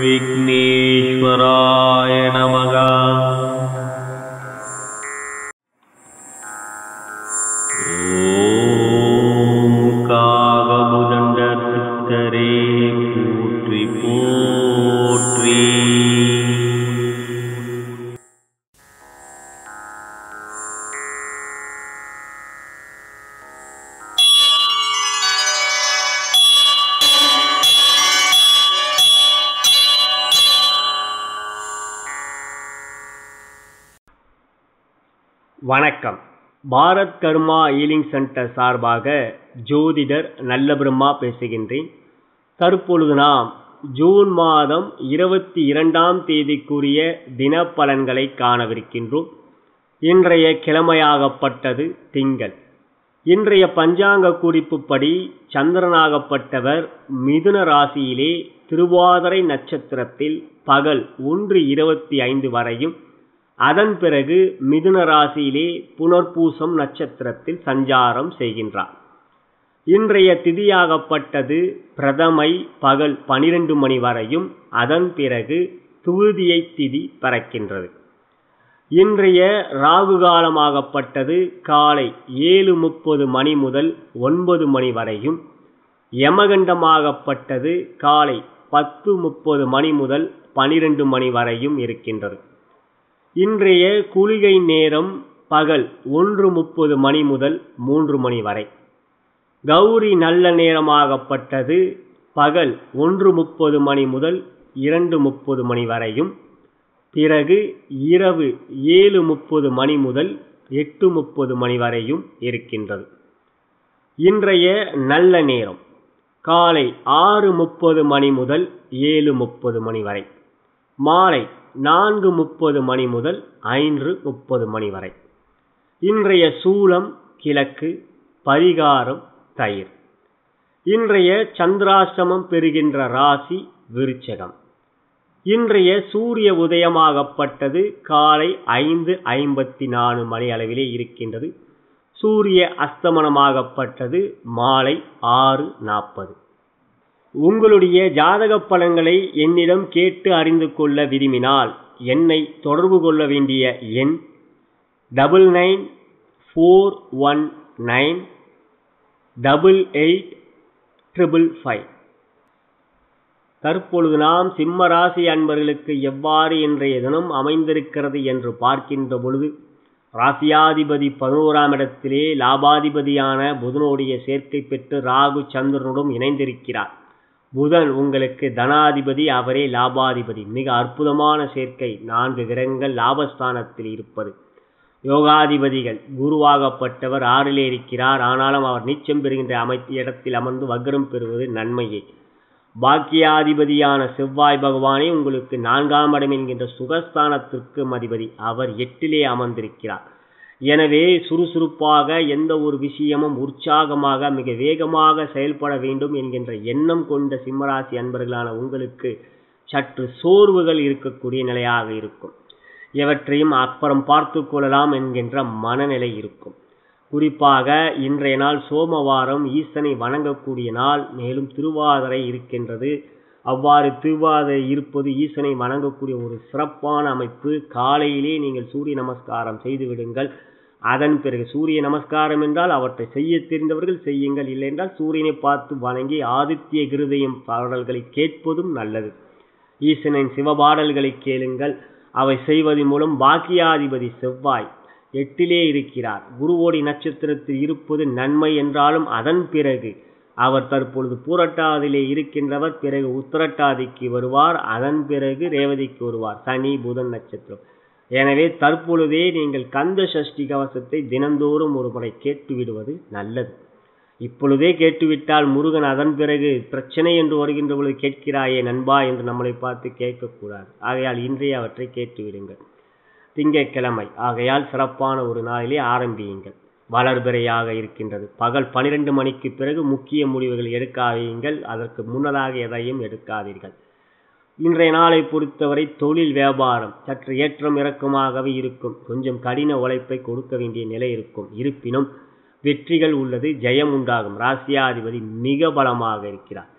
विघ्नेश्वराय नमः ॐ कावमुदण्डसिद्धरे पोट्रि पोट्रि வணக்கம் பாரத் கர்மா Ealing centre சார்பாக ஜோதிடர் நல்ல பிரம்மா பேசுகின்றேன் தற்பொழுது நாம் ஜூன் மாதம் இருபத்தி இரண்டாம் தேதிக்குரிய தினப்பலன்களை காணவிருக்கின்றோம் இன்றைய கிழமையாகப்பட்டது திங்கள் இன்றைய பஞ்சாங்க குறிப்புப்படி சந்திரனாகப்பட்டவர் மிதுன ராசியிலே திருவாதிரை நட்சத்திரத்தில் பகல் ஒன்று இருபத்தி ஐந்து வரையும் அதன் பிறகு மிதுன ராசியிலே புனர்பூசம் நட்சத்திரத்தில் சஞ்சாரம் செய்கின்றார் இன்றைய திதியாகப்பட்டது பிரதமை பகல் பனிரெண்டு மணி வரையும் அதன் பிறகு துருதியை திதி பறக்கின்றது இன்றைய ராகு காலமாகப்பட்டது காலை ஏழு முப்பது மணி முதல் ஒன்பது மணி வரையும் யமகண்டமாகப்பட்டது காலை பத்து முப்பது மணி முதல் பனிரெண்டு மணி வரையும் இருக்கின்றது இன்றைய குளிகை நேரம் பகல் ஒன்று முப்பது மணி முதல் மூன்று மணி வரை கௌரி நல்ல நேரமாகப்பட்டது பகல் ஒன்று முப்பது மணி முதல் இரண்டு முப்பது மணி வரையும் பிறகு இரவு ஏழு முப்பது மணி முதல் எட்டு முப்பது மணி வரையும் இருக்கின்றது இன்றைய நல்ல நேரம் காலை ஆறு முப்பது மணி முதல் ஏழு முப்பது மணி வரை மாலை நான்கு முப்பது மணி முதல் ஐந்து முப்பது மணி வரை இன்றைய சூலம் கிழக்கு பரிகாரம் தயிர் இன்றைய சந்திராசிரமம் பெறுகின்ற ராசி விருச்சகம் இன்றைய சூரிய உதயமாகப்பட்டது காலை ஐந்து ஐம்பத்தி நாலு மணி அளவிலே இருக்கின்றது சூரிய அஸ்தமனமாகப்பட்டது மாலை ஆறு நாற்பது உங்களுடைய ஜாதக பலன்களை என்னிடம் கேட்டு அறிந்து கொள்ள விரும்பினால் என்னை தொடர்பு கொள்ள வேண்டிய எண் double nine four one nine double eight triple five தற்பொழுது நாம் சிம்ம ராசி அன்பர்களுக்கு எவ்வாறு இன்றைய தினம் அமைந்திருக்கிறது என்று பார்க்கின்ற பொழுது ராசியாதிபதி பதினோராம் இடத்திலே லாபாதிபதியான புதனுடைய சேர்க்கை பெற்று ராகு சந்திரனுடன் இணைந்திருக்கிறார் புதன் உங்களுக்கு தனாதிபதி அவரே லாபாதிபதி மிக அற்புதமான சேர்க்கை நான்கு கிரகங்கள் லாபஸ்தானத்தில் இருப்பது யோகாதிபதிகள் குருவாகப்பட்டவர் ஆறிலே இருக்கிறார் ஆனாலும் அவர் நீச்சம் பெறுகின்ற அமை இடத்தில் அமர்ந்து வக்ரம் பெறுவது நன்மையை பாக்கியாதிபதியான செவ்வாய் பகவானே உங்களுக்கு நான்காம் இடம் என்கின்ற சுகஸ்தானத்திற்கும் அதிபதி அவர் எட்டிலே அமர்ந்திருக்கிறார் எனவே சுறுசுறுப்பாக எந்த ஒரு விஷயமும் உற்சாகமாக மிக வேகமாக செயல்பட வேண்டும் என்கின்ற எண்ணம் கொண்ட சிம்மராசி அன்பர்களான உங்களுக்கு சற்று சோர்வுகள் இருக்கக்கூடிய நிலையாக இருக்கும் எவற்றையும் அப்புறம் பார்த்து கொள்ளலாம் என்கின்ற மனநிலை இருக்கும் குறிப்பாக இன்றைய நாள் சோமவாரம் ஈசனை வணங்கக்கூடிய நாள் மேலும் திருவாதிரை இருக்கின்றது அவ்வாறு திருவாதிரை இருப்பது ஈசனை வணங்கக்கூடிய ஒரு சிறப்பான அமைப்பு காலையிலே நீங்கள் சூரிய நமஸ்காரம் செய்து விடுங்கள் அதன் பிறகு சூரிய நமஸ்காரம் என்றால் அவற்றை செய்ய தெரிந்தவர்கள் செய்யுங்கள் இல்லை என்றால் சூரியனை பார்த்து வணங்கி ஆதித்ய கிருதயம் பாடல்களை கேட்பதும் நல்லது ஈசனின் சிவபாடல்களை கேளுங்கள் அவை செய்வதன் மூலம் பாக்கியாதிபதி செவ்வாய் எட்டிலே இருக்கிறார் குருவோடி நட்சத்திரத்தில் இருப்பது நன்மை என்றாலும் அதன் பிறகு அவர் தற்பொழுது பூரட்டாதிலே இருக்கின்றவர் பிறகு உத்தரட்டாதிக்கு வருவார் அதன் பிறகு ரேவதிக்கு வருவார் சனி புதன் நட்சத்திரம் எனவே தற்பொழுதே நீங்கள் கந்த சஷ்டி கவசத்தை தினந்தோறும் ஒரு முறை கேட்டு விடுவது நல்லது இப்பொழுதே கேட்டுவிட்டால் முருகன் அதன் பிறகு பிரச்சனை என்று வருகின்ற பொழுது கேட்கிறாயே நண்பா என்று நம்மளை பார்த்து கேட்கக்கூடாது ஆகையால் இன்றைய அவற்றை கேட்டு விடுங்கள் திங்கட்கிழமை ஆகையால் சிறப்பான ஒரு நாளிலே ஆரம்பியுங்கள் வளர்பிறையாக இருக்கின்றது பகல் பனிரெண்டு மணிக்கு பிறகு முக்கிய முடிவுகள் எடுக்காதீங்கள் அதற்கு முன்னதாக எதையும் எடுக்காதீர்கள் இன்றைய நாளை பொறுத்தவரை தொழில் வியாபாரம் சற்று ஏற்றம் இறக்கமாகவே இருக்கும் கொஞ்சம் கடின உழைப்பை கொடுக்க வேண்டிய நிலை இருக்கும் இருப்பினும் வெற்றிகள் உள்ளது ஜெயம் உண்டாகும் ராசியாதிபதி மிக பலமாக இருக்கிறார்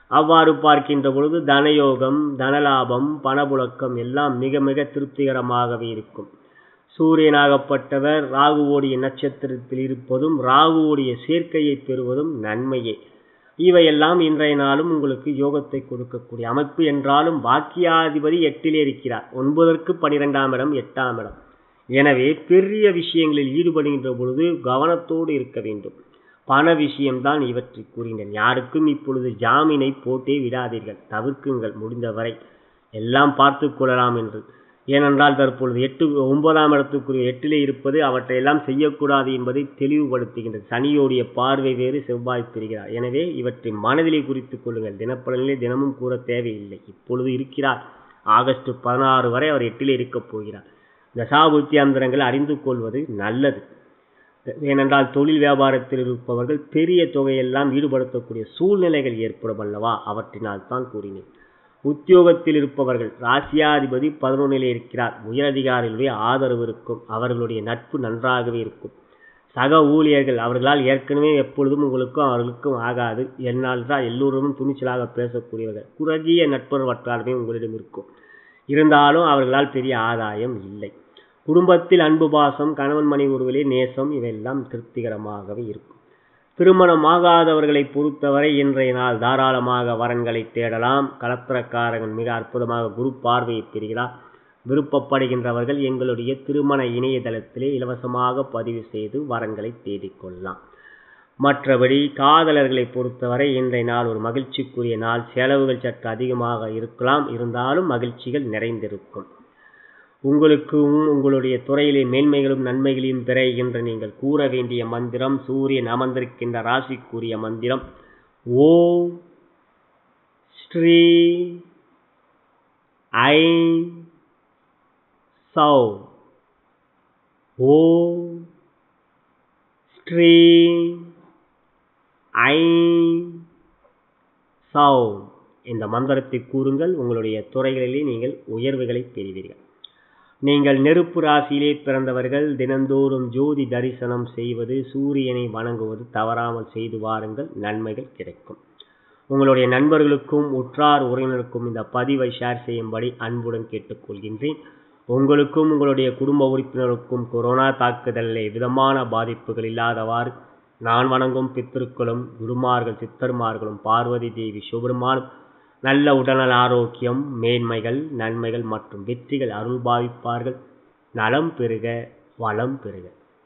அவ்வாறு பார்க்கின்ற பொழுது தனயோகம் தனலாபம் பணப்புழக்கம் எல்லாம் மிக மிக திருப்திகரமாகவே இருக்கும் சூரியனாகப்பட்டவர் ராகுவோடைய நட்சத்திரத்தில் இருப்பதும் ராகுவோடைய சேர்க்கையை பெறுவதும் நன்மையே இவையெல்லாம் இன்றைய நாளும் உங்களுக்கு யோகத்தை கொடுக்கக்கூடிய அமைப்பு என்றாலும் பாக்கியாதிபதி எட்டிலே இருக்கிறார் ஒன்பதற்கு பனிரெண்டாம் இடம் எட்டாம் இடம் எனவே பெரிய விஷயங்களில் ஈடுபடுகின்ற பொழுது கவனத்தோடு இருக்க வேண்டும் பண விஷயம்தான் இவற்றை கூறினேன் யாருக்கும் இப்பொழுது ஜாமீனை போட்டே விடாதீர்கள் தவிர்க்குங்கள் முடிந்தவரை எல்லாம் பார்த்து கொள்ளலாம் என்று ஏனென்றால் தற்பொழுது எட்டு ஒன்பதாம் இடத்துக்குரிய எட்டிலே இருப்பது அவற்றையெல்லாம் செய்யக்கூடாது என்பதை தெளிவுபடுத்துகின்றது சனியோடைய பார்வை வேறு செவ்வாய் பெறுகிறார் எனவே இவற்றை மனதிலே குறித்துக் கொள்ளுங்கள் தினப்பலனிலே தினமும் கூற தேவையில்லை இப்பொழுது இருக்கிறார் ஆகஸ்ட் பதினாறு வரை அவர் எட்டிலே இருக்கப் போகிறார் தசாபுத்தியாந்திரங்களை அறிந்து கொள்வது நல்லது ஏனென்றால் தொழில் வியாபாரத்தில் இருப்பவர்கள் பெரிய தொகையெல்லாம் ஈடுபடுத்தக்கூடிய சூழ்நிலைகள் ஏற்படும் அல்லவா அவற்றினால் தான் கூறினேன் உத்தியோகத்தில் இருப்பவர்கள் ராசியாதிபதி பதினொன்னிலே இருக்கிறார் உயரதிகாரிகளுடைய ஆதரவு இருக்கும் அவர்களுடைய நட்பு நன்றாகவே இருக்கும் சக ஊழியர்கள் அவர்களால் ஏற்கனவே எப்பொழுதும் உங்களுக்கும் அவர்களுக்கும் ஆகாது என்னால் தான் எல்லோரும் துணிச்சலாக பேசக்கூடியவர்கள் குறுகிய நட்பர் வட்டாரமே உங்களிடம் இருக்கும் இருந்தாலும் அவர்களால் பெரிய ஆதாயம் இல்லை குடும்பத்தில் அன்பு பாசம் கணவன் மணி உருவிலே நேசம் இவையெல்லாம் திருப்திகரமாகவே இருக்கும் திருமணமாகாதவர்களை பொறுத்தவரை இன்றைய நாள் தாராளமாக வரன்களை தேடலாம் கலத்திரக்காரகன் மிக அற்புதமாக குரு பார்வையை பெறுகிறார் விருப்பப்படுகின்றவர்கள் எங்களுடைய திருமண இணையதளத்திலே இலவசமாக பதிவு செய்து வரன்களை தேடிக்கொள்ளலாம் மற்றபடி காதலர்களை பொறுத்தவரை இன்றைய நாள் ஒரு மகிழ்ச்சிக்குரிய நாள் செலவுகள் சற்று அதிகமாக இருக்கலாம் இருந்தாலும் மகிழ்ச்சிகள் நிறைந்திருக்கும் உங்களுக்கும் உங்களுடைய துறையிலே மேன்மைகளும் நன்மைகளையும் பெற என்று நீங்கள் கூற வேண்டிய மந்திரம் சூரியன் அமர்ந்திருக்கின்ற ராசிக்குரிய மந்திரம் ஓம் ஸ்ரீ ஐ சௌ ஓம் ஸ்ரீ ஐ சௌ இந்த மந்திரத்தை கூறுங்கள் உங்களுடைய துறைகளிலே நீங்கள் உயர்வுகளை பெறுவீர்கள் நீங்கள் நெருப்பு ராசியிலே பிறந்தவர்கள் தினந்தோறும் ஜோதி தரிசனம் செய்வது சூரியனை வணங்குவது தவறாமல் செய்து வாருங்கள் நன்மைகள் கிடைக்கும் உங்களுடைய நண்பர்களுக்கும் உற்றார் உறவினருக்கும் இந்த பதிவை ஷேர் செய்யும்படி அன்புடன் கேட்டுக்கொள்கின்றேன் உங்களுக்கும் உங்களுடைய குடும்ப உறுப்பினருக்கும் கொரோனா தாக்குதலிலே விதமான பாதிப்புகள் இல்லாதவாறு நான் வணங்கும் பித்திருக்களும் குருமார்கள் சித்தர்மார்களும் பார்வதி தேவி சிவபெருமானும் நல்ல உடல்நல ஆரோக்கியம் மேன்மைகள் நன்மைகள் மற்றும் வெற்றிகள் அருள் பாவிப்பார்கள் நலம் பெறுக வளம் பெறுக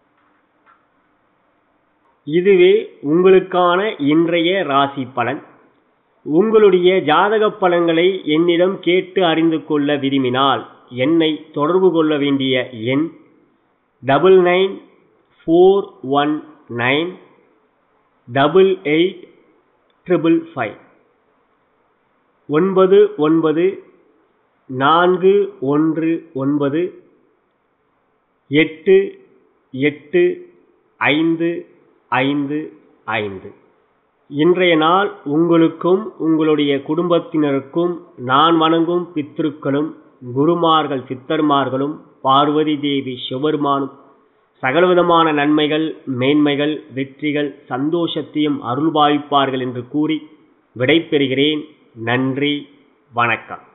இதுவே உங்களுக்கான இன்றைய ராசி பலன் உங்களுடைய ஜாதக பலன்களை என்னிடம் கேட்டு அறிந்து கொள்ள விரும்பினால் என்னை தொடர்பு கொள்ள வேண்டிய எண் double nine four one nine double eight triple five ஒன்பது ஒன்பது நான்கு ஒன்று ஒன்பது எட்டு எட்டு ஐந்து ஐந்து ஐந்து இன்றைய நாள் உங்களுக்கும் உங்களுடைய குடும்பத்தினருக்கும் நான் வணங்கும் பித்திருக்களும் குருமார்கள் சித்தர்மார்களும் பார்வதி தேவி சிவபெருமானும் சகலவிதமான நன்மைகள் மேன்மைகள் வெற்றிகள் சந்தோஷத்தையும் அருள்பாவிப்பார்கள் என்று கூறி விடைபெறுகிறேன் நன்றி வணக்கம்